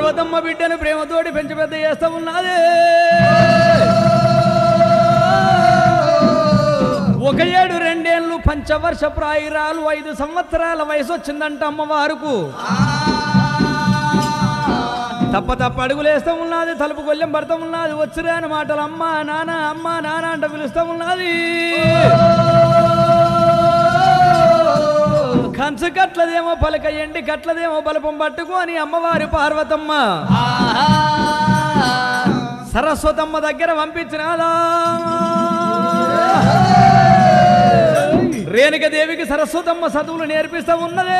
పార్వతమ్మ బిడ్డను ప్రేమతోటి పెంచి పెద్ద చేస్తా ఉన్నది ఒక ఏడు రెండేళ్లు పంచవర్ష ప్రాయురాలు ఐదు సంవత్సరాల వయసు వచ్చిందంట అమ్మవారుకు తప్ప తప్ప అడుగులేస్తూ ఉన్నది తలుపు గొల్లెం పడతా ఉన్నది వచ్చిరాని మాటలు అమ్మ నాన్న అమ్మ నాన్న అంట పిలుస్తూ ఉన్నది కంచు కట్లదేమో పలక ఎండి కట్లదేమో బలపం పట్టుకొని అమ్మవారి పార్వతమ్మ సరస్వతమ్మ దగ్గర పంపించినాదా రేణుక దేవికి సరస్వతమ్మ చదువులు నేర్పిస్తూ ఉన్నదే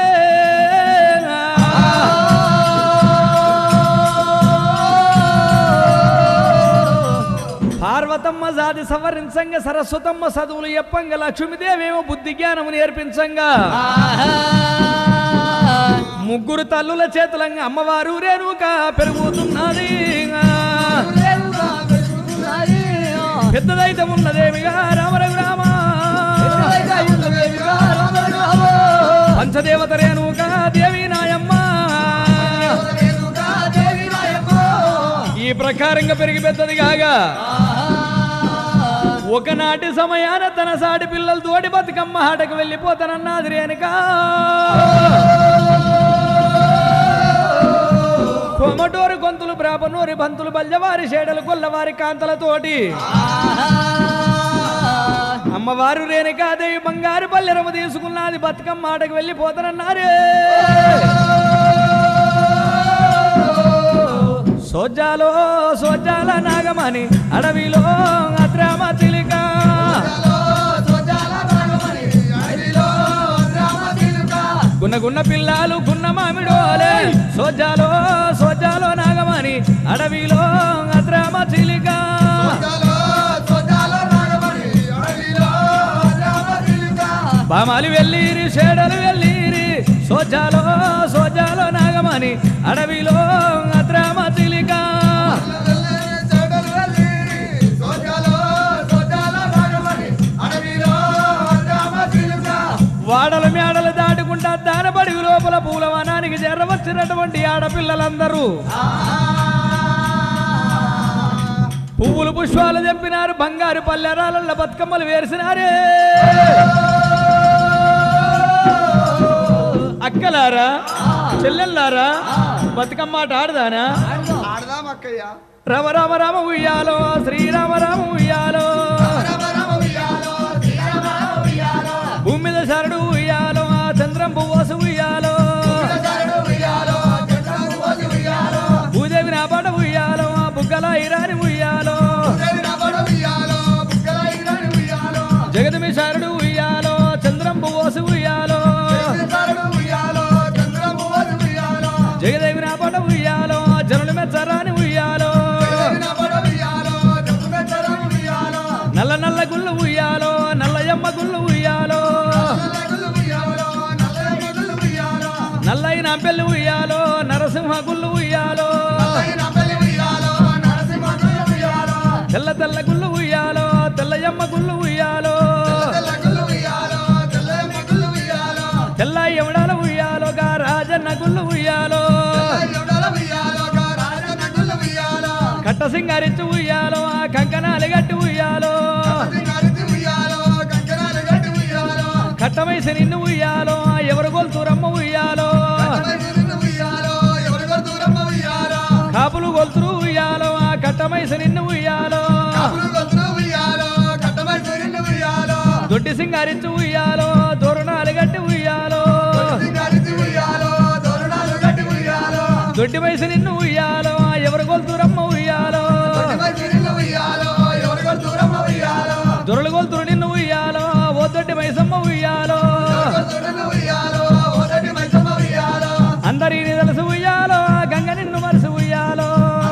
పార్వతమ్మ జాతి సవరించంగా సరస్వతమ్మ చదువులు చెప్పంగా లక్ష్మీదేవేమో బుద్ధి జ్ఞానము నేర్పించంగా ముగ్గురు తల్లుల చేతులంగా అమ్మవారు రేణుక పెరుగుతున్నది పెద్దదైతే ఉన్నదేమిగా రామరఘు రామ పంచదేవత రేణుక దేవి నాయమ్మ ఈ ప్రకారంగా పెరిగి పెద్దది కాగా ఒకనాటి సమయాన తన సాటి పిల్లలు తోటి బతుకమ్మ ఆటకు వెళ్ళిపోతానన్నది రేణుక కొమటోరు గొంతులు బ్రాపనూరి బంతులు బల్యవారి షేడలు కొల్లవారి కాంతలతోటి అమ్మవారు రేణుకాదేవి బంగారు పల్లెరము తీసుకున్నది బతుకమ్మ ఆటకు వెళ్ళిపోతానన్నారే సోజాలో సోజాల నాగమణి అడవిలో అద్రామ చిలిక గున్నగున్న పిల్లలు గున్న మామిడోలే సోజాలో సోజాలో నాగమణి అడవిలో అద్రామ చిలిక బామాలి వెళ్ళిరి షేడలు వెళ్ళిరి సోజాలో సోజాలో నాగమణి అడవిలో అద్రామ చిలిక వాడల మేడలు దాటుకుంటా దానబడి లోపల పూల వనానికి చేరవచ్చినటువంటి ఆడపిల్లలందరూ పువ్వులు పుష్పాలు తెంపినారు బంగారు పల్లెరాలల్ల బతుకమ్మలు వేసినారే అక్కలారా చెల్లెల్లారా బతుకమ్మ ఆట ఆడదానా ఆడదాం అక్కయ్య రామ రామ రామ ఉయ్యాలో శ్రీరామ రామ ఉయ్యాలో భూమి మీద శరణు ఉయ్యాలో ఆ చంద్రం పువ్వసు ఉయ్యాలో భూదేవి నా పాట ఉయ్యాలో ఆ బుగ్గల ఇరాని ఉయ్యాలో జగదమి శరణు ఉయ్యాలో చంద్రం పువ్వసు ఉయ్యాలో జగదేవి నా పాట ఉయ్యాలో ఆ జనుల మెచ్చరాని ఉయ్యాలో నల్ల నల్ల గుళ్ళు ఉయ్యాలో నల్లయమ్మ గుళ్ళు ఉయ్యాలో నల్లైన పెళ్ళి ఉయ్యాలో నరసింహ గుళ్ళు ఉయ్యాలో తెల్ల తెల్ల గుళ్ళు ఉయ్యాలో తెల్లయమ్మ గుళ్ళు ఉయ్యాలో తెల్ల ఎవడాల ఉయ్యాలో గా రాజన్న గుళ్ళు ఉయ్యాలో కట్ట సింగారిచ్చి ఉయ్యాలో ఆ కంకణాలు గట్టి ఉయ్యాలో కట్టమైసి నిన్ను ఉయ్యాలో ఆ ఎవరు గొల్తురమ్మ ఉయ్యాలో కాపులు గొల్తురు ఉయ్యాలో ఆ కట్టమైసి నిన్ను ఉయ్యాలో దొడ్డి సింగారిచ్చి ఉయ్యాలో దూరణాలు గట్టి ఉయ్యాలో దొడ్డి వయసు నిన్ను ఉయ్యాలో ఆ ఎవరు గొల్తురమ్మ ఉయ్యాలో దొరలు గొల్తురు నిన్ను ఉయ్యాలో ఓ దొడ్డి మైసమ్మ ఉయ్యాలో అందరిని తెలుసు ఉయ్యాలో గంగ నిన్ను మనసు ఉయ్యాలో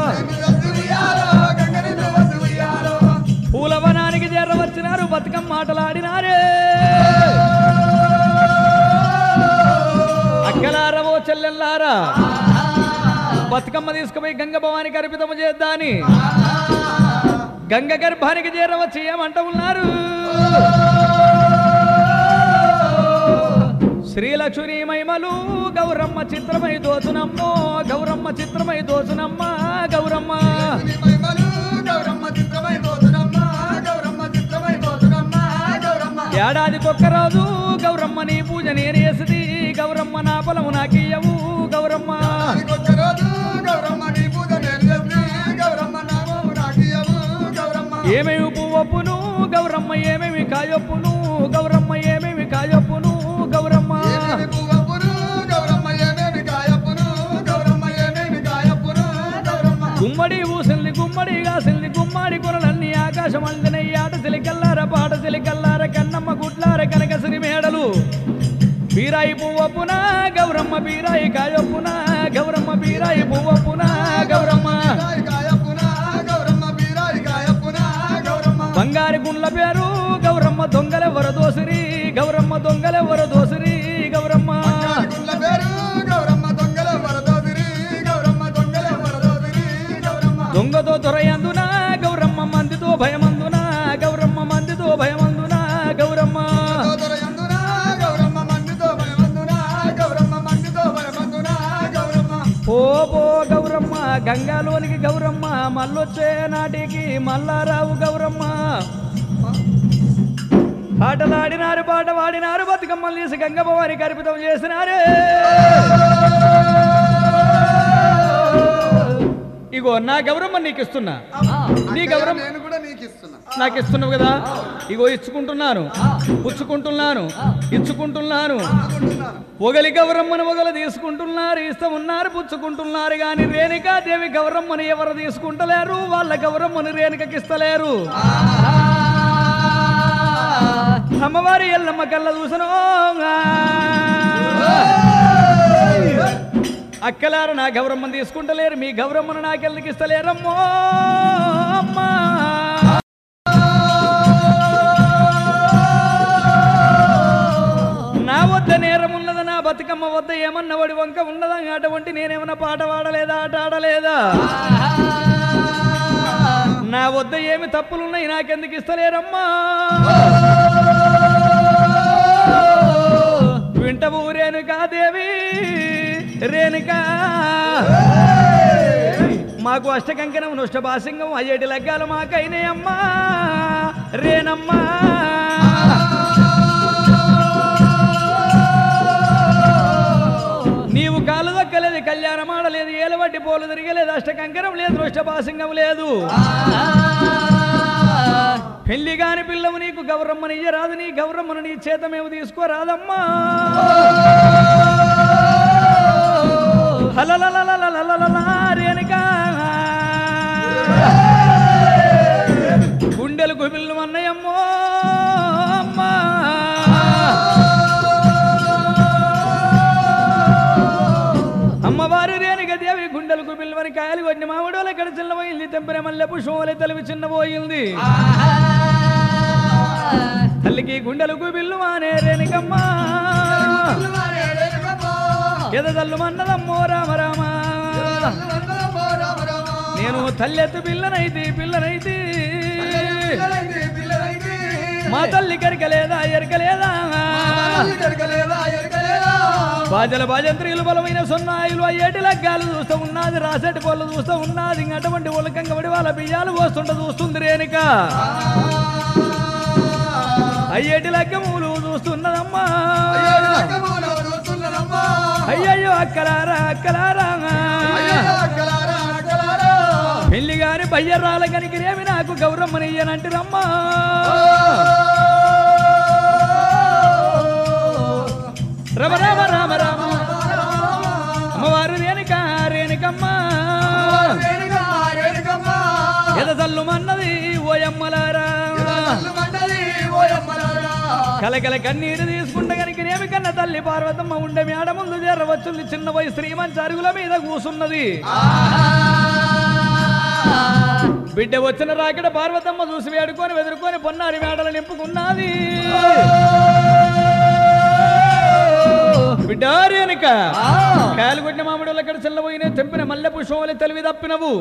పూలవనానికి చేరవచ్చినారు బతుకమ్మ ఆటలాడినారే అక్కలారవో చెల్లెల్లారా బతుకమ్మ తీసుకుపోయి గంగ భవానికి అర్పితము చేద్దాని గంగ గర్భానికి చేరవచ్చి ఏమంట ఉన్నారు శ్రీలక్ష్మి మహిమలు గౌరమ్మ చిత్రమై దోచునమ్మో గౌరమ్మ చిత్రమై దోచునమ్మ గౌరమ్మ నీ మహిమలు గౌరమ్మ చిత్రమై దోచునమ్మ గౌరమ్మ చిత్రమై దోచునమ్మ గౌరమ్మ ఏడాదికొక్క రోజు గౌరమ్మ నీ పూజ నేనేసిది గౌరమ్మ నా పొలము నాకియ్యవు గౌరమ్మ నాకొక్క రోజు గౌరమ్మ నీ పూజ నేను చేసి గౌరమ్మ నామము నాకియ్యవు గౌరమ్మ ఏమేమి పువ్వొప్పును గౌరమ్మ ఏమేమి కాయొప్పును గౌరమ్మ ఏమేమి కాయొప్పును గౌరమ్మ ఏమేమి పువ్వప్పును గౌరమ్మ ఏమేమి కాయప్పును గౌరమ్మ ఏమేమి కాయప్పును గౌరమ్మ గుమ్మడి ఊసింది గుమ్మడి కాసింది గుమ్మడి కొనలన్నీ ఆకాశం అందినయ్యి ఆట సిలికల్లార పాట సిలికల్లార కన్నమ్మ గుడ్లార కనకసిరి మేడలు బీరాయి పువ్వప్పున గౌరమ్మ బీరాయి కాయొప్పున గౌరమ్మ బీరాయి పువ్వప్పున గౌరమ్మ బీరాయి కాయప్పున గౌరమ్మ బీరాయి కాయప్పున గౌరమ్మ బంగారు గుండ్ల పేరు గౌరమ్మ దొంగలెవర దోసిరి గౌరమ్మ దొంగలెవర దోసిరి గౌరమ్మ గుళ్ళ పేరు గౌరమ్మ దొంగల వరదోదిరి గౌరమ్మ దొంగల వరదోదిరి గౌరమ్మ దొంగతో దొరయందున గౌరమ్మ మందితో భయమందున గౌరమ్మ మందితో భయమందున గౌరమ్మ సోదరయందున గౌరమ్మ మండితో భయమందున గౌరమ్మ మండితో భయమందున గౌరమ్మ ఓ పో గౌరమ్మ గంగాలోనికి గౌరమ్మ మళ్ళొచ్చే నాటికి మల్లారావు గౌరమ్మ పాటలాడినారు పాట వాడినారు బతుకమ్మలు తీసి గంగమ్మవారి కర్పితం చేసినారే ఇగో నా గౌరమ్మ నీకు ఇస్తున్నా నీ గౌరమ్మ నేను కూడా నీకు ఇస్తున్నా నాకు ఇస్తున్నావు కదా ఇగో ఇచ్చుకుంటున్నాను పుచ్చుకుంటున్నాను ఇచ్చుకుంటున్నాను అనుకుంటున్నాను పొగలి గౌరమ్మను మొగలు తీసుకుంటున్నారు ఇష్టమున్నారు పుచ్చుకుంటున్నారు కానీ రేణుకాదేవి గౌరమ్మని ఎవరు తీసుకుంటలేరు వాళ్ళ గౌరమ్మని రేణుకకి ఇస్తలేరు అమ్మవారి ఎల్లమ్మ కళ్ళ చూసను అక్కలార నా గౌరమ్మని తీసుకుంటలేరు మీ గౌరమ్మను నాకెళ్ళకి ఇస్తలేరమ్మో అమ్మా నా వద్ద నేరం ఉన్నదా నా బతుకమ్మ వద్ద ఏమన్నా వాడి వంక ఉన్నదా అటువంటి నేనేమన్నా పాట పాడలేదా ఆట ఆడలేదా నా వద్ద ఏమి తప్పులున్నాయి నాకెందుకు ఇస్తలేరమ్మా వింటవు రేణుకా దేవి రేణుకా మాకు అష్టకంకణం నృష్టభాసింగం అయ్యేటి లగ్గాలు మాకైనే అమ్మా రేనమ్మా నీవు కాలు దక్కలేదు కళ్యాణం ఆడలేదు ఏలవడ్డి పోలు తిరగలేదు అష్టకంకరం లేదు నృష్టభాసింగం లేదు పెళ్లి కాని పిల్లవు నీకు గౌరమ్మని ఇయ్యరాదు నీ గౌరమ్మను నీ చేత మేము తీసుకోరాదమ్మా హలలలలలలలలలా రేణుకా. గుండెలు గుబిల్లు అన్నయమ్మో అమ్మా అమ్మవారు రేణుక దేవి గుండెలకు బిల్వని కాయలు కొట్టిన మామిడోల ఇక్కడ చిన్నపోయింది తెంపిన మల్లె పుష్పవలె తెలివి చిన్నపోయింది తల్లికి గుండెలకు బిల్లు మానే రేణుకమ్మ ఎదదల్లు మన్నదమ్మో రామ రామ నేను తల్లెత్తు పిల్లనైతి పిల్లనైతి మా తల్లి కరికలేదా ఎరకలేదా బాజల బాజంత్రీలు బలమైన సున్నాయిలు అయ్యేటి లగ్గాలు చూస్తూ ఉన్నది రాసేటి పళ్ళు చూస్తూ ఉన్నది ఇంక అటువంటి ఒలకంగబడి వాళ్ళ బియ్యాలు పోస్తుంట చూస్తుంది రేణుక అయ్యేటి లగ్గములు చూస్తున్నదమ్మా అయ్యయ్యో అక్కలారా అక్కలారా పెళ్లి గాని బయ్యరాల కనికిరేమి నాకు గౌరమ్మనియ్యనంటురమ్మా రమ రామ రామ రామ అమ్మవారు రేణుక రేణుకమ్మ ఎదసల్లు మన్నది ఓయమ్మలారా కలకల కన్నీరు తీసుకుంటే కనుక నేమి కన్న తల్లి పార్వతమ్మ ఉండే మేడ ముందు చేరవచ్చుంది చిన్న వయసు శ్రీమంచి అరుగుల మీద కూసున్నది బిడ్డ వచ్చిన రాకడ పార్వతమ్మ చూసి వేడుకొని వెదురుకొని పొన్నారి మేడలు నింపుకున్నది బిడ్డ రేణుక కాలు కొట్టిన మామిడులు అక్కడ చెల్లబోయిన తెంపిన మల్లె పుష్పములు తెలివి తప్పినవు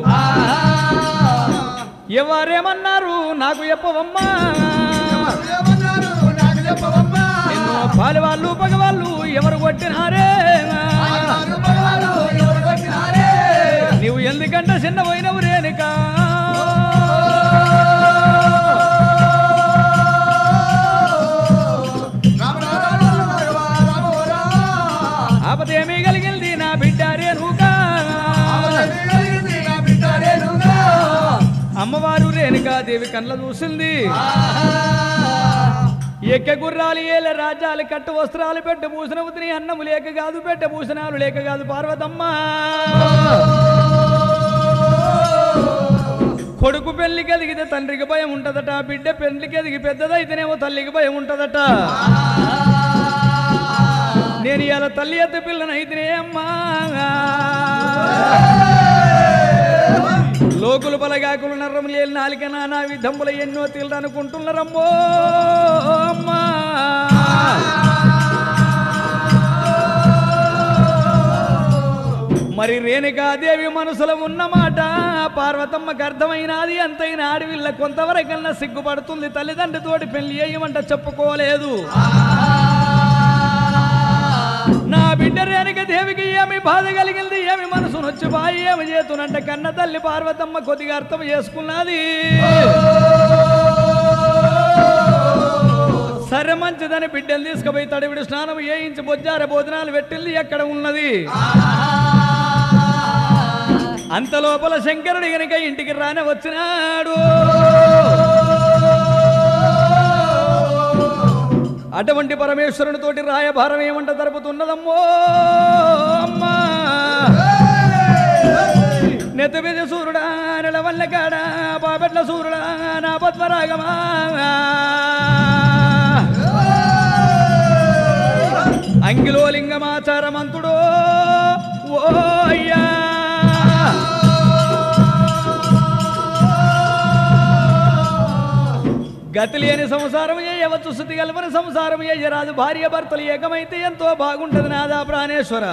ఎవరేమన్నారు నాకు చెప్పవమ్మా నిన్ను పాలవాళ్ళు పగవాళ్ళు ఎవరు కొట్టినారే ఆనాడు పగవాళ్ళు ఎవరు కొట్టినారే? నీవు ఎందుకంటే చిన్న పోయినవు రేణుక రామ రామ రామ రామ రామ. ఆపదేమీ కలిగింది నా బిడ్డ రేణుక ఆపదలు కలిగింది నా బిడ్డ రేణుగా. అమ్మవారు రేణుకాదేవి కళ్ళ చూసింది ఎక్క గుర్రాలు ఏల రాజ్యాలు కట్టు వస్త్రాలు పెట్ట భూషణవతిని అన్నము లేక కాదు పెట్ట భూషణాలు లేక కాదు పార్వతమ్మ కొడుకు పెళ్లికి ఎదిగితే తండ్రికి భయం ఉంటదట బిడ్డ పెళ్లికి ఎదిగి పెద్దదైతేనేమో తల్లికి భయం ఉంటదట నేను ఇలా తల్లి ఎత్త పిల్లనైతేనే అమ్మా లోకులు బలగాకులు నర్రములు ఏలి నాలిక నానా విధంబుల ఎన్నో తీళ్ళు అనుకుంటున్నారమ్మో అమ్మా మరి రేణుకాదేవి మనసులో ఉన్నమాట పార్వతమ్మకి అర్థమైనది అంతైన ఆడవిల్ల కొంతవరకన్నా సిగ్గుపడుతుంది తల్లిదండ్రితోటి పెళ్లి చేయమంట చెప్పుకోలేదు నా బిడ్డ రేణుక దేవికి ఏమి బాధ కలిగింది ఏమి మనసు నొచ్చి బాయి ఏమి చేతునంటే కన్న తల్లి పార్వతమ్మ కొద్దిగా అర్థం చేసుకున్నది సరే మంచిదని బిడ్డను తీసుకుపోయి తడివిడి స్నానం వేయించి బొజ్జార భోజనాలు పెట్టింది ఎక్కడ ఉన్నది అంత లోపల శంకరుడు గనుక ఇంటికి రానే వచ్చినాడు అటువంటి పరమేశ్వరునితోటి రాయభారం ఏమంట జరుపుతున్నదమ్మో అమ్మా నెత్త మీద సూర్యుడా నెలవల్ల కాడ బాబెట్ల సూర్యుడా నా పద్మరాగమా అంగిలో లింగమాచారమంతుడో ఓ అయ్యా గతి లేని సంసారం చేయవచ్చు శుద్ధి కలపని సంసారం చేయరాదు భార్య భర్తలు ఏకమైతే ఎంతో బాగుంటది నాదా ప్రాణేశ్వర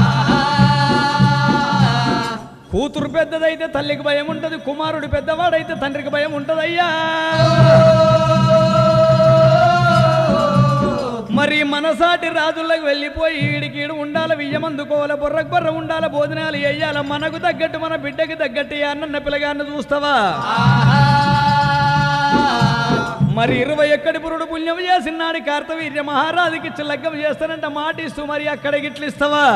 కూతురు పెద్దదైతే తల్లికి భయం ఉంటది కుమారుడు పెద్దవాడైతే తండ్రికి భయం ఉంటదయ్యా మరి మనసాటి రాజులకు వెళ్ళిపోయి ఈడికి ఈడు ఉండాల వియ్యమందుకోవాల బొర్ర బొర్ర ఉండాల భోజనాలు వేయాల మనకు తగ్గట్టు మన బిడ్డకి తగ్గట్టు అన్న పిల్లగాన్ని చూస్తావా మరి ఇరవై ఎక్కడి పురుడు పుణ్యం చేసినాడు కార్తవీర్య మహారాజుకి ఇచ్చి లగ్గం చేస్తానంట మాటిస్తూ మరి అక్కడ గిట్లిస్తావా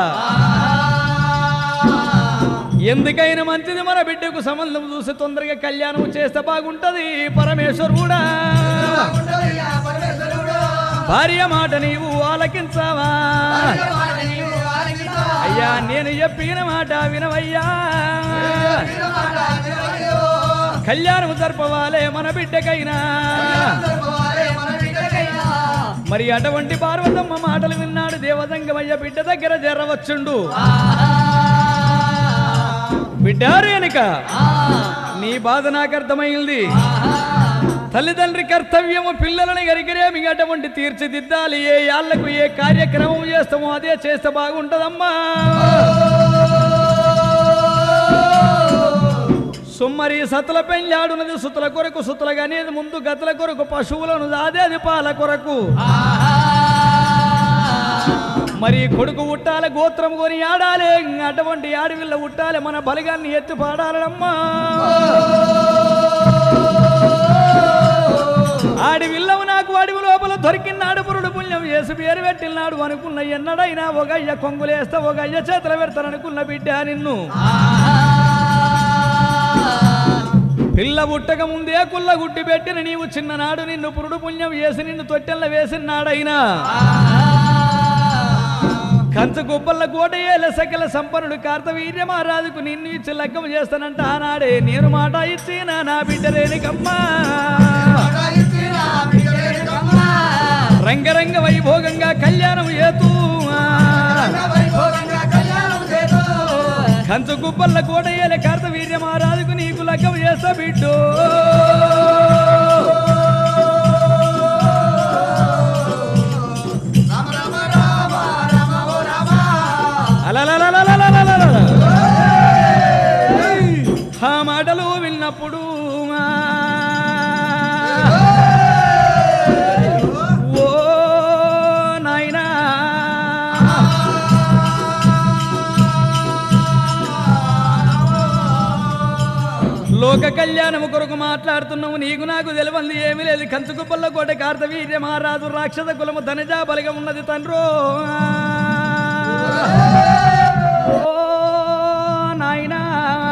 ఎందుకైనా మంచిది మన బిడ్డకు సంబంధం చూసి తొందరగా కళ్యాణం చేస్తే బాగుంటది పరమేశ్వరుడా బాగుండదయ్యా పరమేశ్వరుడు. భార్య మాట నీవు ఆలకించావా మాట నీవు ఆలకించు. అయ్యా నేను చెప్పిన మాట వినవయ్యా వీర మాట వినవయ్యో. కళ్యాణం జరపవాలే మన బిడ్డకైనా జరుపుకోవాలి మన బిడ్డకైనా. మరి అటువంటి పార్వతమ్మ మాటలు విన్నాడు దేవదంగమయ్య బిడ్డ దగ్గర జరవచ్చుండు బిడ్డారు వెనుక నీ బాధ నాకు అర్థమైంది తల్లిదండ్రి కర్తవ్యము పిల్లలని గరికరేమి అటువంటి తీర్చిదిద్దాలి ఏ యాళ్లకు ఏ కార్యక్రమం చేస్తామో అదే చేస్తే బాగుంటదమ్మా సుమ్మరి సతుల పెళ్ళాడునది సుతుల కొరకు సుతుల అనేది ముందు గతుల కొరకు పశువులను దాదేది పాల కొరకు మరి కొడుకు ఉట్టాలి గోత్రం కొని ఆడాలి అటువంటి ఆడవిల్ల ఉట్టాలి మన బలిగాన్ని ఎత్తి పాడాలమ్మా ఆడివిల్లవు నాకు అడవి లోపల దొరికినాడు పురుడు పుణ్యం చేసి పేరు పెట్టినాడు అనుకున్న ఎన్నడైనా ఒక అయ్య కొంగులేస్తా ఒక అయ్య చేతులు పెడతాననుకున్న బిడ్డ నిన్ను పిల్ల పుట్టక ముందే కుల్ల గుట్టి పెట్టిన నీవు చిన్ననాడు నిన్ను పురుడు పుణ్యం వేసి నిన్ను తొట్టెల్ల వేసినాడైనా కంచు గుబ్బల్ల కోట ఏల సకల సంపన్నుడు కార్తవీర్య మహారాజుకు నిన్ను ఇచ్చి లగ్గం చేస్తానంట ఆనాడే నేను మాట ఇచ్చిన నా బిడ్డ రేణుకమ్మా మాట ఇచ్చిన బిడ్డకైనా. రంగరంగ వైభోగంగా కళ్యాణం ఏతూ వైభోగంగా కళ్యాణం చేతు. కంచు గుబ్బల్ల కోట ఏల కార్తవీర్య మహారాజుకు నీకు లగ్గం చేస్తా బిడ్డు రామ రామ రామ రామ ఓ రామ. అలలలలలలలలల. ఆ మాటలు విన్నప్పుడు ఆ, ఓ నా లోక కళ్యాణము కొరకు మాట్లాడుతున్నావు నీకు నాకు తెలియంది ఏమీ లేదు కంచుకుప్పల్ల కోట కార్తవీర్య మహారాజు రాక్షస కులము ధనజా బలిగా ఉన్నది తండ్రో ఓ నాయనా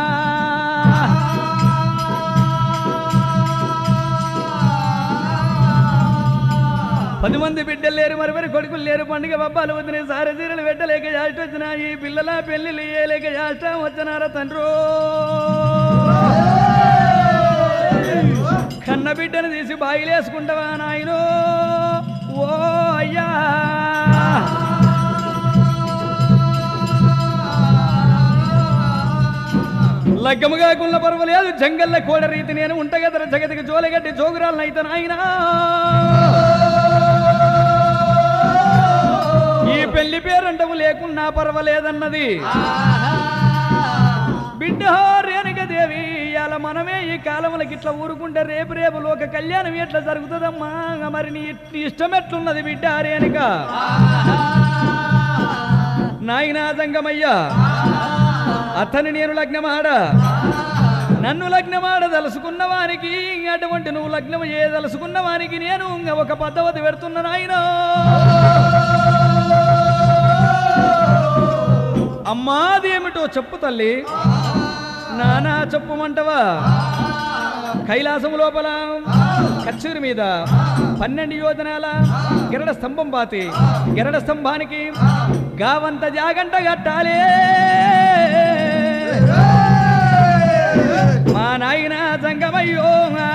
పది మంది బిడ్డలు లేరు మరి మరి కొడుకులు లేరు పండుగ బబ్బాలు వదిన సారి చీరలు పెట్టలేక జాస్ట్ వచ్చిన ఈ పిల్లల పెళ్లిళ్ళు ఇయ్యలేక జాస్టం వచ్చినారా తండ్రో కన్న బిడ్డను తీసి బాయిలేసుకుంటావా నాయనో ఓ అయ్యా లగ్గము కాకుండా పర్వాలేదు జంగల్ల కోడ రీతి నేను ఉంట కదర జగతికి జోలగడ్డి జోగురాలను అయితే నాయనా ఈ పెళ్లి పేరంటవు లేకున్నా పర్వాలేదన్నది బిడ్డ రేణుక దేవి ఇవాళ మనమే ఈ కాలములకి ఇట్లా ఊరుకుంటే రేపు రేపు లోక కళ్యాణం ఎట్లా జరుగుతుందమ్మా మరి నీ నీ ఇష్టం ఎట్లున్నది బిడ్డ రేణుక నాయనా సంగమయ్యా అతని నేను లగ్నమాడ నన్ను లగ్నమాడ దలుసుకున్న వానికి అటువంటి నువ్వు లగ్నం ఏ దలుసుకున్న వానికి నేను ఇంక ఒక పద్ధతి పెడుతున్న నాయన అమ్మాది ఏమిటో చెప్పు తల్లి నానా చెప్పుమంటవా కైలాసం లోపల కచ్చూరి మీద పన్నెండు యోజనాల గరడ స్తంభం పాతి గరడ స్తంభానికి గావంత జాగంట కట్టాలే మా నాయన సంగమయ్యో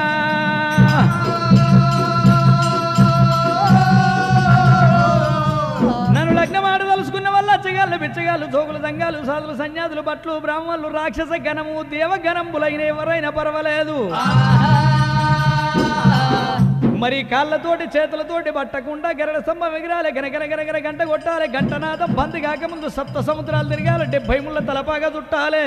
నన్ను లగ్నమాడ తలుసుకున్న వల్ల అచ్చగాళ్ళు బిచ్చగాళ్ళు జోగులు దంగాలు సాధులు సన్యాసులు బట్లు బ్రాహ్మణులు రాక్షస గణము దేవగణంబులైన ఎవరైనా పర్వాలేదు మరి కాళ్ళతోటి చేతులతోటి పట్టకుండా గరడ స్తంభం ఎగిరాలి గనగన గనగన గంట కొట్టాలి గంటనాథం బంద్ కాకముందు సప్త సముద్రాలు తిరగాలి డెబ్బై ముళ్ళ తలపాగా చుట్టాలి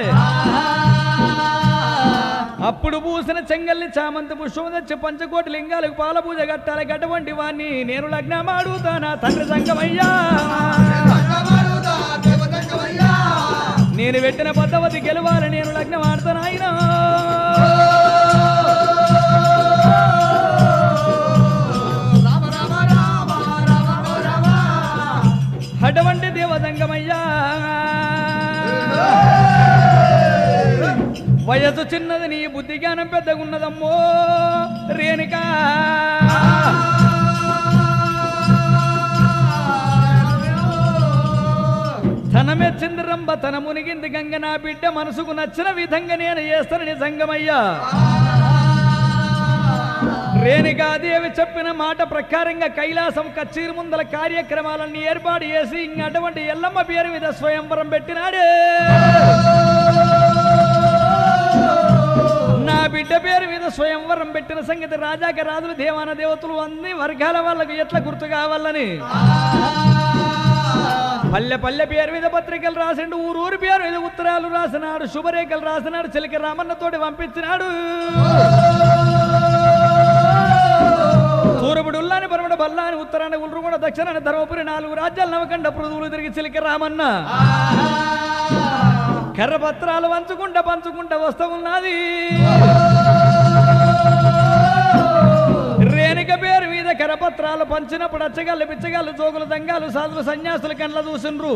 అప్పుడు పూసిన చెంగల్ని చామంతి పుష్పం తెచ్చి పంచకోటి లింగాలకు పాల పూజ కట్టాలి గటువంటి వాణ్ణి నేను లగ్నమాడుతానా తండ్రి సంగమయ్యా సంగమాడుతా దేవతంగమయ్యా నేను పెట్టిన పద్ధతి గెలవాలి నేను లగ్నం ఆడతాను ఆయన రామ రామ రామ రామ రామ అటువంటి దేవదంగమయ్యా వయసు చిన్నది నీ బుద్ధి జ్ఞానం పెద్దగున్నదమ్మో రేణుకా తనమెచ్చింది రంబ తన మునిగింది గంగ నా బిడ్డ మనసుకు నచ్చిన విధంగా నేను చేస్తానని సంగమయ్యా రేణుకాదేవి చెప్పిన మాట ప్రకారంగా కైలాసం కచ్చీరు ముందల కార్యక్రమాలన్నీ ఏర్పాటు చేసి ఇంక అటువంటి ఎల్లమ్మ పేరు మీద స్వయంవరం పెట్టినాడే నా బిడ్డ పేరు మీద స్వయంవరం పెట్టిన సంగతి రాజాక రాజులు దేవాన దేవతలు అన్ని వర్గాల వాళ్ళకు ఎట్లా గుర్తు కావాలని పల్లె పల్లె పేరు మీద పత్రికలు రాసిండు ఊరూరి పేరు మీద ఉత్తరాలు రాసినాడు శుభరేఖలు రాసినాడు చిలిక రామన్నతోటి పంపించినాడు సూరపుడు ఉల్లాని పరమడ బల్లాని ఉత్తరాన ఉల్రుగొండ దక్షిణాన ధర్మపురి నాలుగు రాజ్యాలు నవకండ పృథువులు తిరిగి చిలిక రామన్న కర్ర పత్రాలు వంచుకుంటా పంచుకుంటా వస్తూ ఉన్నది రేణుక పేరు మీద కరపత్రాలు పంచినప్పుడు అచ్చగాళ్ళు పిచ్చగాళ్ళు జోగులు దంగాలు సాధులు సన్యాసులు కండ్ల చూసిండ్రు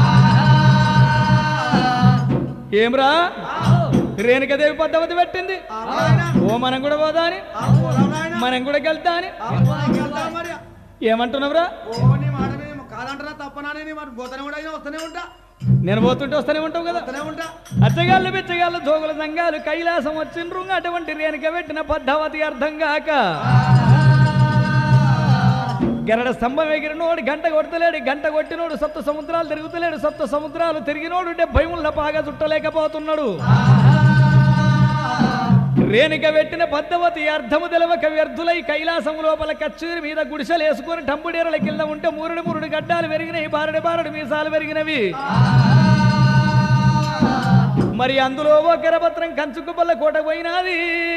ఏమ్రా రేణుకదేవి పద్ధతి పెట్టింది ఓ మనం కూడా పోదా అని మనం కూడా వెళ్తా అని మరి ఏమంటున్నావురా ఓ నీ మాట మీద కాదంటారా తప్పనా నీ మాట పోతూనే ఉంటా అయినా వస్తూనే ఉంటా నేను పోతుంటే వస్తూనే ఉంటావు కదా వస్తూనే ఉంటా అచ్చగాళ్ళు బిచ్చగాళ్ళు జోగుల సంఘాలు కైలాసం వచ్చిండ్రు అటువంటి రేణుక పెట్టిన పద్ధవతి అర్థం కాక గరడ స్తంభం ఎగిరినోడు గంట కొడతలేడు గంట కొట్టినోడు సప్త సముద్రాలు తిరుగుతలేడు సప్త సముద్రాలు తిరిగినోడు డెబ్బై ముళ్ళ పాగా చుట్టలేకపోతున్నాడు రేణుక పెట్టిన పద్ధవతి అర్థము తెలవక వ్యర్థులై కైలాసం లోపల కచ్చూరి మీద గుడిసెలు వేసుకొని టంబుడేరల కింద ఉంటే మూరుడు మూరుడు గడ్డాలు పెరిగినాయి బారడి బారడు మీసాలు పెరిగినవి మరి అందులో ఓ గరపత్రం కంచుకుపల్ల కోట పోయినది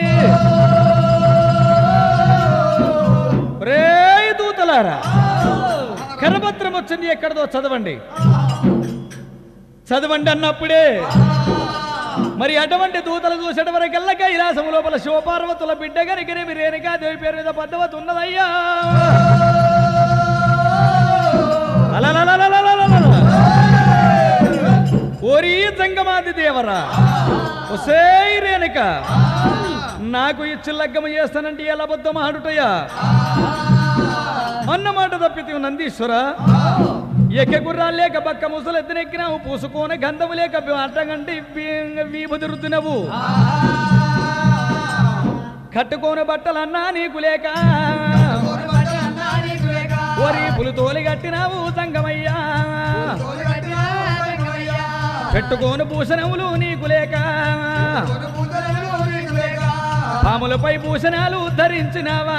రే దూతలారా కరపత్రం వచ్చింది ఎక్కడదో చదవండి చదవండి అన్నప్పుడే మరి అటువంటి దూతలు చూసేట వరకెల్లా కైలాసం లోపల శివపార్వతుల బిడ్డ గనికనేమి రేణుకాదేవి పేరు మీద పద్దవతి ఉన్నదయ్యా అలలలలలలలల. ఓరి జంగమాది దేవరా ఒసేయ్ రేణుక నాకు ఇచ్చి లగ్గమ చేస్తానంటే ఎలా బద్దం ఆడుటయ్యా అన్నమాట తప్పితే నందీశ్వర ఎక్క గుర్రాలు లేక బక్క ముసలు ఎత్తునెక్కినావు పూసుకోని గంధము లేక అట్టగంటి వీభుది రుద్దినవు కట్టుకోని బట్టలన్నా నీకు లేక ఓరి పులితోలి కట్టినావు సంగమయ్యా పెట్టుకోని భూషణములు నీకు లేక పాములపై భూషణాలు ధరించినావా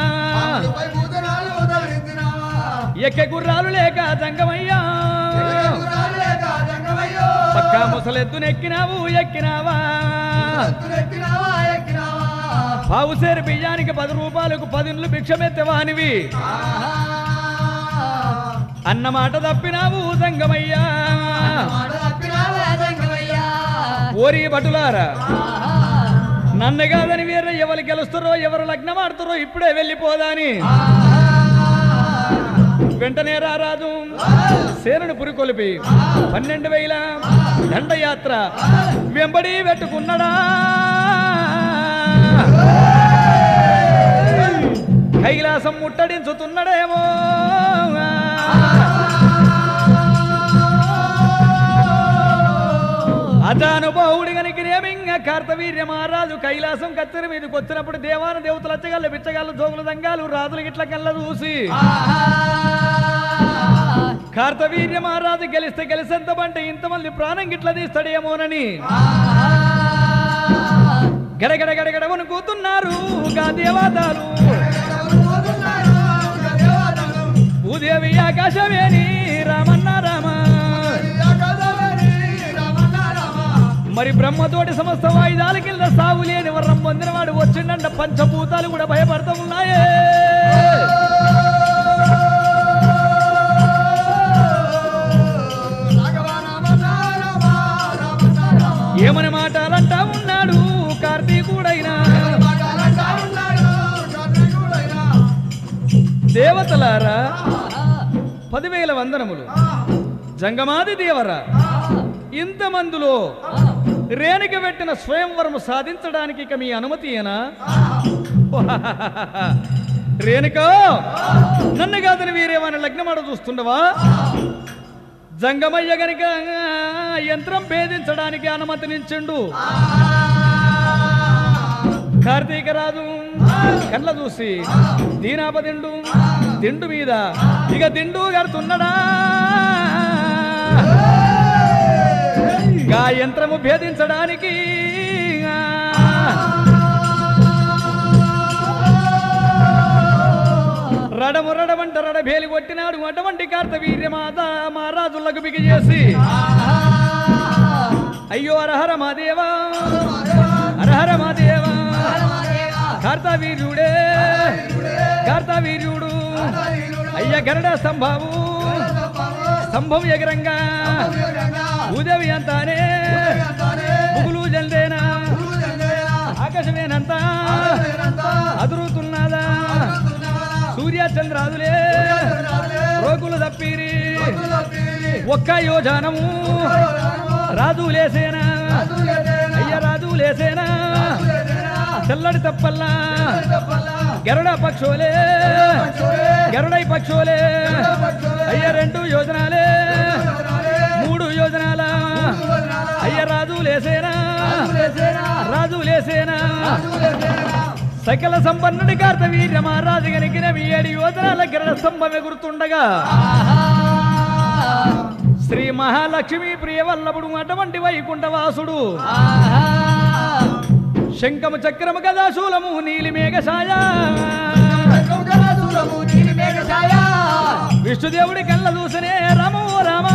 ఎక్క గుర్రాలు లేక సంగమయ్యా పక్క ముసలెద్దునెక్కినావు ఎక్కినావా పావుసేరు బియ్యానికి పది రూపాయలకు పదిన్లు భిక్షమెత్తవానివి అన్నమాట తప్పినావు సంగమయ్యా ఓరి భటులారా నన్ను కాదని వేరే ఎవరు గెలుస్తారో ఎవరు లగ్నం ఆడుతారో ఇప్పుడే వెళ్ళిపోదాని వెంటనే రారాజు సేనుడు పురికొలిపి పన్నెండు వేల దండయాత్ర వెంబడి పెట్టుకున్నడా కైలాసం ముట్టడించుతున్నడేమో అజానుభావుడి గనికి నేమింగ కార్తవీర్య మహారాజు కైలాసం కత్తిరి మీదకి వచ్చినప్పుడు దేవాన దేవతలు అచ్చగాళ్ళు బిచ్చగాళ్ళు జోగులు దంగాలు రాజులు గిట్ల కళ్ళ చూసి కార్తవీర్య మహారాజు గెలిస్తే గెలిసేంత బంటే ఇంతమంది ప్రాణం గిట్ల తీస్తాడేమోనని గడగడ గడగడ వణుకుతున్నారు గా దేవతాలు భూదేవి ఆకాశమేని రామన్న రామ మరి బ్రహ్మతోటి సమస్త వాయిదాల కింద సాగు లేని వర్రం పొందినవాడు వచ్చిండంట పంచభూతాలు కూడా భయపడతా ఉన్నాయే ఏమని మాటలంటా ఉన్నాడు కార్తీకుడైనా దేవతలారా పదివేల వందనములు జంగమాది దేవరా ఇంతమందిలో రేణుక పెట్టిన స్వయంవరము సాధించడానికి ఇక మీ అనుమతి ఏనా రేణుక నన్ను కాదని వీరేమని లగ్నమాడ చూస్తుండవా జంగమయ్య గనుక యంత్రం భేదించడానికి అనుమతినిచ్చిండు కార్తీక రాజు కళ్ళ చూసి దీనాపదిండు దిండు మీద ఇక దిండు కడుతున్నాడా గా యంత్రము భేదించడానికి రడము రడమంట రడభేలి కొట్టినాడు అటువంటి కార్తవీర్య మాత మహారాజులకు బిగి చేసి అయ్యో అరహర మాదేవా అరహర మాదేవా కార్తవీర్యుడే కార్తవీర్యుడు అయ్య గరుడ స్తంభావు స్తంభం ఎగరంగా భూదేవి అంతానే పుగులు జల్దేనా ఆకాశమేనంతా అదురుతున్నదా సూర్య చంద్రాదులే రోగులు తప్పిరి ఒక్క యోజనము రాజు లేసేనా అయ్య రాజు లేసేనా తెల్లడి తప్పల్లా గరుడ పక్షోలే గరుడై పక్షోలే అయ్య రెండు యోజనాలే మూడు యోజనాల అయ్య రాజు లేసేనా రాజు లేసేనా సకల సంపన్నుడి కార్తవీర్య మహారాజు గనికిన ఏడు యోజనాల గరడ స్తంభం ఎగురుతుండగా శ్రీ మహాలక్ష్మి ప్రియవల్లభుడు అటువంటి వైకుంఠవాసుడు శంఖము చక్రము గదా శూలము నీలి మేఘసాయ విష్ణుదేవుడి కళ్ళ చూసనే రామో రామ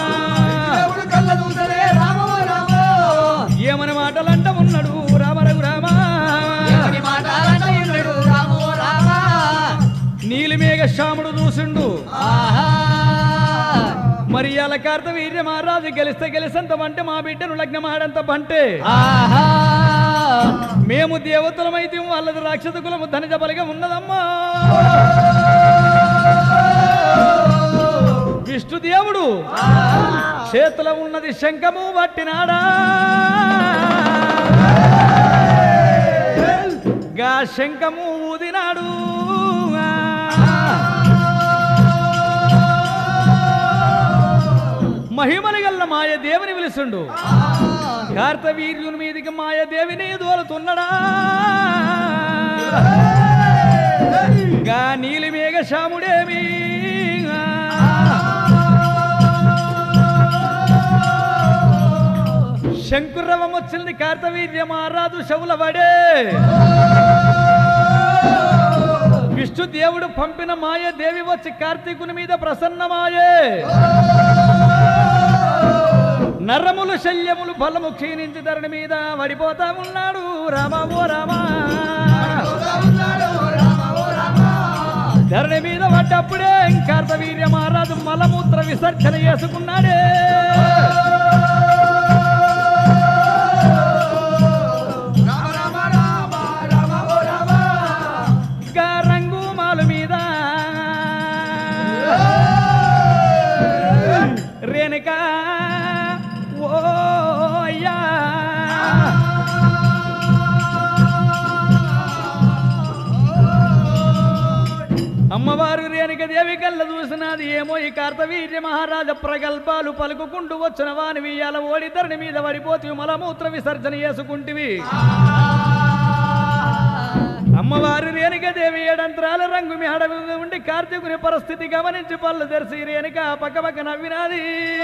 ఏమని మాటలంట ఉన్నాడు రామ రఘు రామ నీలి మేఘ శ్యాముడు చూసిండు మరి మరి అలా కార్తవీర్య మహారాజు గెలిస్తే గెలిసంత బంటే మా బిడ్డను లగ్నమాడంత బంటే ఆహా మేము దేవతలమైతే వాళ్ళది రాక్షస కులము ధనిజ బలిగా ఉన్నదమ్మా విష్ణుదేవుడు చేతిలో ఉన్నది శంఖము పట్టినాడా గా శంఖము ఊదినాడు మహిమలి గల్ల మాయ దేవుని పిలుచుండు కార్తవీర్యుని మీదికి మాయ దేవిని దోలుతున్నడా గా నీలి మేఘ శాముడేమి శంకురవం వచ్చింది కార్తవీర్య మహారాజు శవులవడే విష్ణు దేవుడు పంపిన మాయ దేవి వచ్చి కార్తీకుని మీద ప్రసన్నమాయే నరములు శల్యములు బలము క్షీణించి ధరణి మీద పడిపోతా ఉన్నాడు రామావో రామా ధరణి మీద పడ్డప్పుడే కార్తవీర్య మహారాజు మలమూత్ర విసర్జన చేసుకున్నాడే రామ రామ రామ రామ ఓ రామ గా రంగు మాలు మీద రేణుక ఓ అయ్యా అమ్మవారు రేణుక దేవి కళ్ళ చూసినది ఏమో ఈ కార్తవీర్య మహారాజ ప్రగల్భాలు పలుకుకుంటూ వచ్చిన వాని వియ్యాల ఓడిద్దరిని మీద పడిపోతూ మలమూత్ర విసర్జన చేసుకుంటివి అమ్మవారు రేణుక దేవి ఏడంత్రాల రంగు మీ అడవి ఉండి కార్తీకుని పరిస్థితి గమనించి పళ్ళు తెరిచి రేణుక పక్క పక్క నవ్వినాది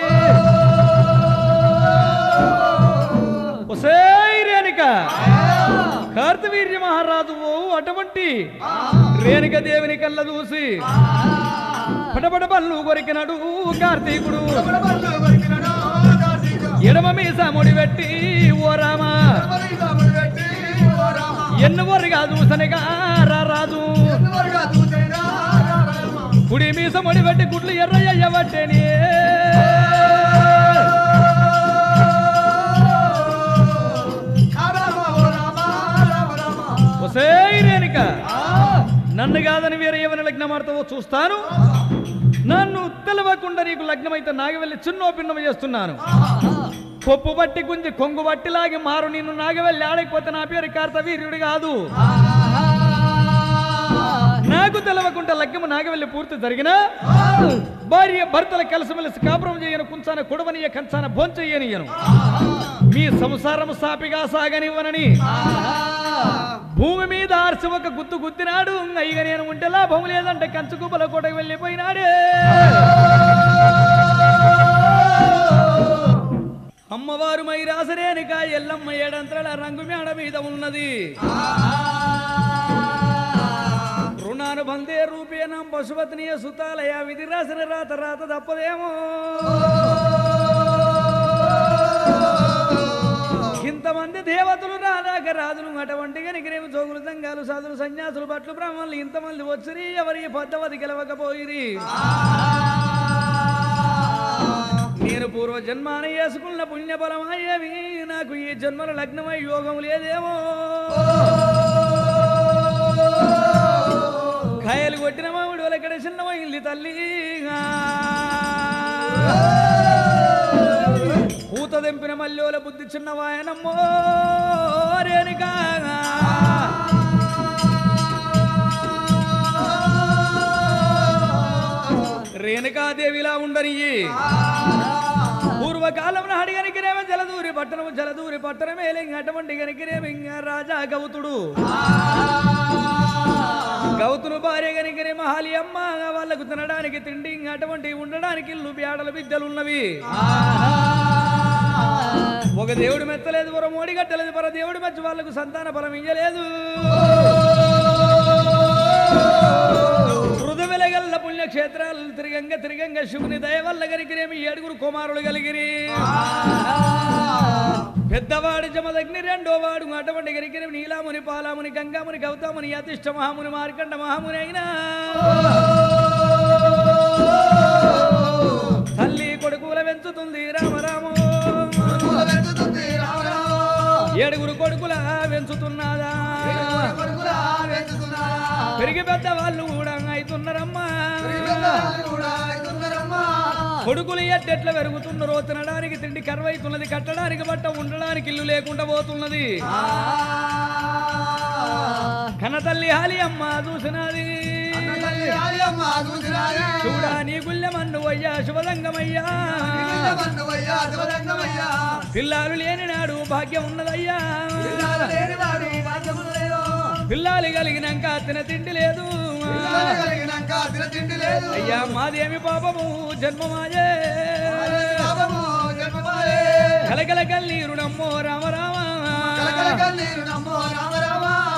ఒసేయ్ రేణుక కార్తవీర్య మహారాజు ఓ అటువంటి రేణుక దేవుని కళ్ళ చూసి పడబడ పళ్ళు కొరికినాడు కార్తీకుడు బలబల్లు కొరికినడు కార్తీక ఎడమ మీస ముడి పెట్టి ఓ రామా మరి రాముడు పెట్టి ఓ రామ ఎన్నువరుగా చూసనగా రా రాజు ఎన్నువరుగా చూసేనా రామ కుడి మీస ముడి పెట్టి గుడ్లు ఎర్రయ్య బట్టేని రామ ఓ రామ రామ రామ ఒసేయ్ రేణుక నన్ను కాదని వేరే ఏమైనా లగ్నమాడతావో చూస్తాను నన్ను తెలవకుండా నీకు లగ్నమైతే నాగవెల్లి చిన్నో పిండం చేస్తున్నాను కొప్పు బట్టి గుంజి కొంగు బట్టి లాగి మారు నిన్ను నాగవెల్లి ఆడకపోతే నా పేరు కార్తవీర్యుడు కాదు నాకు తెలవకుండా లగ్గము నాగవెల్లి పూర్తి జరిగినా భార్య భర్తల కలిసిమెలిసి కాపురం చేయను కుంచాన కొడవనియ కంచాన భోంచెయ్యనియను మీ సంసారము సాపిగా సాగనివ్వనని భూమి మీద ఆర్చి ఒక గుత్తు గుద్దినాడు అయ్యగా నేను ఉంటే లాభం లేదంటే కంచు గుబ్బల కోటకు వెళ్ళిపోయినాడే అమ్మవారు మై రాసరేనిక ఎల్లమ్మ ఏడంతల రంగు మేడ మీద ఉన్నది రుణాను బందే రూపేణం పశుపతినియ సుతాలయ విధి రాసిన రాత రాత తప్పదేమో ఇంతమంది దేవతలు రాదాక రాజులు అటువంటి గనికిరేమి జోగులు దంగాలు సాధులు సన్యాసులు భట్లు బ్రాహ్మణులు ఇంతమంది వచ్చిరి ఎవరి పద్ధతి గెలవకపోయిరి నేను పూర్వ జన్మాన వేసుకున్న పుణ్య బలమయ్యేవి నాకు ఈ జన్మల లగ్నమై యోగం లేదేమో కాయలు కొట్టిన మామిడి వాళ్ళక్కడ చిన్నమైంది తల్లి పూత తెంపిన మల్లోల బుద్ధి చిన్నవాయనమ్మో రేణుకా రేణుకాదేవిలా ఉండనియ్యి పూర్వకాలం నాడి గనికిరేమ జలదూరి పట్టణము జలదూరి పట్టణమేలే అటువంటి గనికిరేమ ఇంకా రాజా గౌతుడు గౌతును భార్య గనికిరే మహాలి అమ్మ వాళ్ళకు తినడానికి తిండి ఇంకా అటువంటి ఉండడానికి ఇల్లు బ్యాడల విద్యలు ఉన్నవి ఒక దేవుడు మెత్తలేదు పర మోడి కట్టలేదు పర దేవుడు మెచ్చి వాళ్ళకు సంతాన ఫలం ఇయ్యలేదు మృదువెలగల్ల పుణ్యక్షేత్రాలు తిరిగంగ తిరిగంగ శివుని దయ వల్ల గనికిరేమి ఏడుగురు కుమారులు కలిగిరి పెద్దవాడు జమదగ్ని రెండో వాడు అటువంటి గరికిరి నీలాముని పాలాముని గంగాముని గౌతముని యతిష్ట మహాముని మార్కండ మహాముని అయినా తల్లి కొడుకు పెంచుతుంది రామరామో కొడుకుల పెంచుతుంది రామరామ ఏడుగురు కొడుకుల పెంచుతున్నదా కొడుకుల పెంచుతున్నారా పెరిగి పెద్ద వాళ్ళు కూడా అవుతున్నారమ్మా పెద్దవాళ్ళు కూడా అవుతున్నారమ్మా కొడుకులు ఎట్టెట్ల పెరుగుతున్నారో తినడానికి తిండి కరువైతున్నది కట్టడానికి బట్ట ఉండడానికి ఇల్లు లేకుండా పోతున్నది కన్న తల్లి హాలి అమ్మ చూసినది అన్నతల్లి రాయమ్మ చూసినారా చూడా నీ గుళ్ళెమన్ను అయ్యా శుభదంగమయ్యా మన్నువయ్యా శివరంగమయ్యా పిల్లాలు లేని నాడు భాగ్యం ఉన్నదయ్యా పిల్లలు లేనివాడు భాగ్యము లేదు పిల్లాలు కలిగినాక తిన తిండి లేదు పిల్లలు కలిగినాక తినతిండి లేదు అయ్యా మాదేమి పాపము జన్మమాయే పాపము జన్మమాయే కలకల కన్నీరు నమ్మో రామ రామ కలకల కన్నీరు నమ్మో రామ రామ